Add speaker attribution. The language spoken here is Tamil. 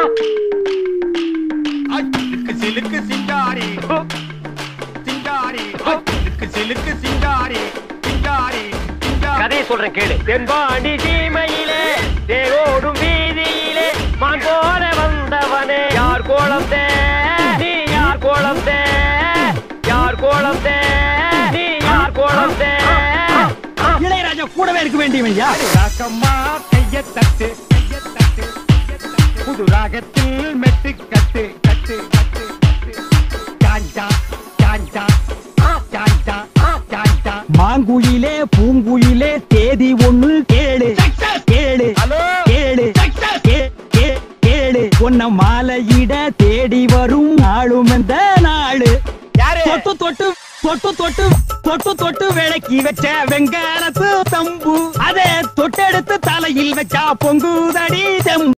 Speaker 1: சிலுக்கு சிலுக்கு சிங்காரி சிங்காரி சிலுக்கு சிலுக்கு சிங்காரி சிங்காரி சிங்காரி
Speaker 2: கதையை சொல்றேன் கேளு தென்பாண்டி சீமையிலே தேரோடும் வீதியிலே மான் போல வந்தவனே யார் கோலத்தே நீ யார் கோலத்தே யார் கோலத்தே நீ யார் கோலத்தே
Speaker 3: இளையராஜா கூடவே இருக்க வேண்டியவையா
Speaker 1: ராக்கம்மா கைய தட்டு கைய தட்டு புது ராகத்தில் மெட்டு கட்டு கட்டு கட்டு கட்டு சாஞ்சா சாஞ்சா சாஞ்சா சாஞ்சா
Speaker 3: மாங்குயிலே பூங்குயிலே தேதி ஒண்ணு கேளு கேளு
Speaker 1: ஹலோ
Speaker 3: கேளு கே- கே- கேளு உன்ன மாலையிட தேடி வரும் நாளும் இந்த நாளு
Speaker 1: யாரு
Speaker 3: தொட்டு தொட்டு தொட்டு தொட்டு தொட்டு தொட்டு விளக்கி வச்ச வெங்காலத்து தம்பு அதே தொட்டெடுத்து தலையில் வச்சா பொங்குதடி தெம்பு